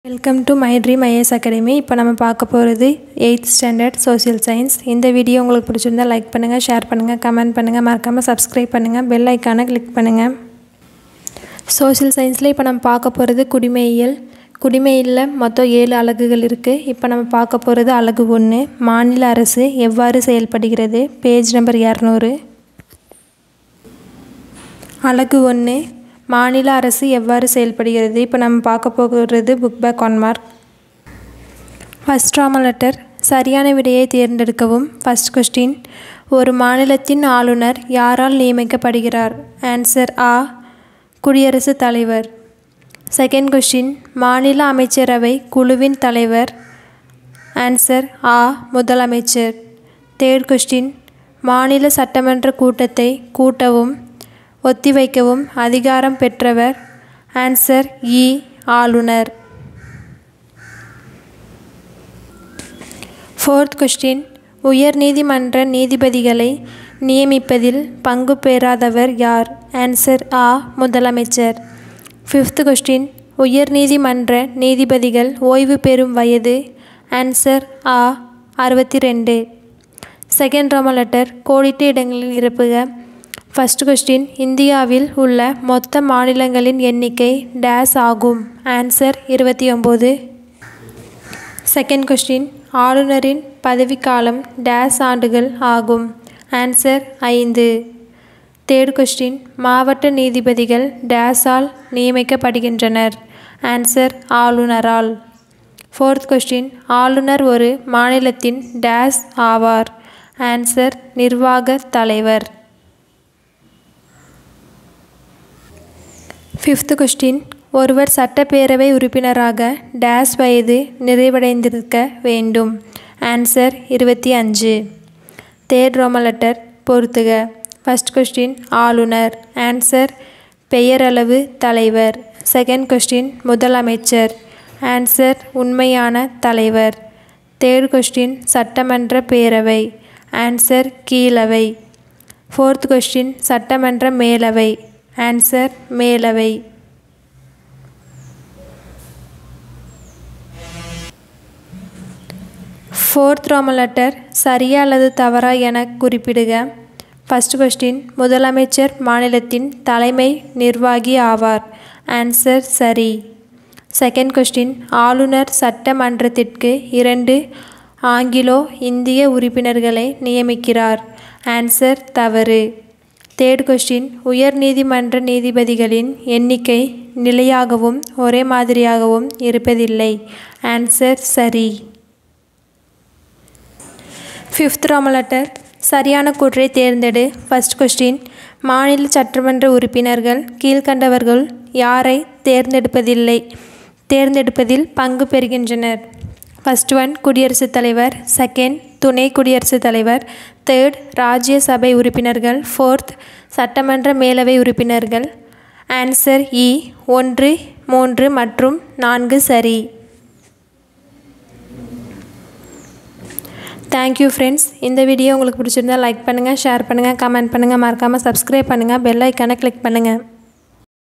welcome to my dream IAS academy இப்போ நம்ம பார்க்க போகிறது எயித் ஸ்டாண்டர்ட் சோஷியல் சயின்ஸ் இந்த வீடியோ உங்களுக்கு பிடிச்சிருந்தா லைக் பண்ணுங்கள் ஷேர் பண்ணுங்கள் கமெண்ட் பண்ணுங்கள் மறக்காமல் சப்ஸ்கிரைப் பண்ணுங்கள் பெல் ஐக்கானை கிளிக் பண்ணுங்கள் சோஷியல் சயின்ஸில் இப்போ நம்ம பார்க்க போகிறது குடிமையியல் குடிமையியலில் மொத்தம் ஏழு அலகுகள் இருக்குது இப்போ நம்ம பார்க்க போகிறது அலகு ஒன்று மாநில அரசு எவ்வாறு செயல்படுகிறது பேஜ் நம்பர் இரநூறு அலகு ஒன்று மாநில அரசு எவ்வாறு செயல்படுகிறது இப்போ நம்ம பார்க்க போகிறது book back one mark first ராம லெட்டர் சரியான விடையை தேர்ந்தெடுக்கவும் ஃபஸ்ட் கொஸ்டின் ஒரு மாநிலத்தின் ஆளுநர் யாரால் நியமிக்கப்படுகிறார் ஆன்சர் ஆ குடியரசுத் தலைவர் செகண்ட் கொஸ்டின் மாநில அமைச்சரவை குழுவின் தலைவர் ஆன்சர் ஆ முதலமைச்சர் தேர்ட் கொஸ்டின் மாநில சட்டமன்ற கூட்டத்தை கூட்டவும் ஒத்திவைக்கவும் அதிகாரம் பெற்றவர் ஆன்சர் இ ஆளுநர் ஃபோர்த் கொஸ்டின் உயர் நீதிமன்ற நீதிபதிகளை நியமிப்பதில் பங்கு பெறாதவர் யார் ஆன்சர் ஆ முதலமைச்சர் ஃபிஃப்த் கொஸ்டின் உயர் நீதிமன்ற நீதிபதிகள் ஓய்வு பெறும் வயது ஆன்சர் ஆ அறுபத்தி ரெண்டு செகண்ட் ரோம லெட்டர் கோடிட்ட இடங்களில் நிரப்புக ஃபஸ்ட் கொஸ்டின் இந்தியாவில் உள்ள மொத்த மாநிலங்களின் எண்ணிக்கை டேஸ் ஆகும் ஆன்சர் இருபத்தி ஒம்பது செகண்ட் கொஸ்டின் ஆளுநரின் பதவிக்காலம் டேஸ் ஆண்டுகள் ஆகும் ஆன்சர் ஐந்து தேர்ட் கொஸ்டின் மாவட்ட நீதிபதிகள் டேஸால் நியமிக்கப்படுகின்றனர் ஆன்சர் ஆளுநரால் ஃபோர்த் கொஸ்டின் ஆளுநர் ஒரு மாநிலத்தின் டேஸ் ஆவார் ஆன்சர் நிர்வாக தலைவர் ஃபிஃப்த் கொஸ்டின் ஒருவர் சட்டப்பேரவை உறுப்பினராக டேஸ் வயது நிறைவடைந்திருக்க வேண்டும் ஆன்சர் இருபத்தி அஞ்சு தேர்ட் ரோம லெட்டர் பொறுத்துக ஃபஸ்ட் கொஸ்டின் ஆளுநர் ஆன்சர் பெயரளவு தலைவர் செகண்ட் கொஸ்டின் முதலமைச்சர் ஆன்சர் உண்மையான தலைவர் தேர்ட் கொஸ்டின் சட்டமன்ற பேரவை ஆன்சர் கீழவை ஃபோர்த் கொஸ்டின் சட்டமன்ற மேலவை ஆன்சர் மேலவை ஃபோர்த் ரோம லெட்டர் சரியா அல்லது தவறா என குறிப்பிடுக ஃபஸ்ட் கொஸ்டின் முதலமைச்சர் மாநிலத்தின் தலைமை நிர்வாகி ஆவார் ஆன்சர் சரி செகண்ட் கொஸ்டின் ஆளுநர் சட்டமன்றத்திற்கு இரண்டு ஆங்கிலோ இந்திய உறுப்பினர்களை நியமிக்கிறார் ஆன்சர் தவறு தேர்ட் கொஸ்டின் உயர் நீதிமன்ற நீதிபதிகளின் எண்ணிக்கை நிலையாகவும் ஒரே மாதிரியாகவும் இருப்பதில்லை ஆன்சர் சரி ஃபிஃப்த் ரோமலெட்டர் சரியான கூற்றை தேர்ந்தெடு ஃபஸ்ட் கொஸ்டின் மாநில சட்டமன்ற உறுப்பினர்கள் கீழ்கண்டவர்கள் யாரை தேர்ந்தெடுப்பதில்லை தேர்ந்தெடுப்பதில் பங்கு பெறுகின்றனர் ஃபஸ்ட் ஒன் குடியரசுத் தலைவர் செகண்ட் துணை குடியரசுத் தலைவர் தேர்ட் ராஜ்யசபை உறுப்பினர்கள் ஃபோர்த் சட்டமன்ற மேலவை உறுப்பினர்கள் ஆன்சர் இ ஒன்று மூன்று மற்றும் நான்கு சரி தேங்க்யூ ஃப்ரெண்ட்ஸ் இந்த வீடியோ உங்களுக்கு பிடிச்சிருந்தா லைக் பண்ணுங்கள் ஷேர் பண்ணுங்கள் கமெண்ட் பண்ணுங்கள் மறக்காமல் சப்ஸ்கிரைப் பண்ணுங்கள் பெல் ஐக்கானை கிளிக் பண்ணுங்கள்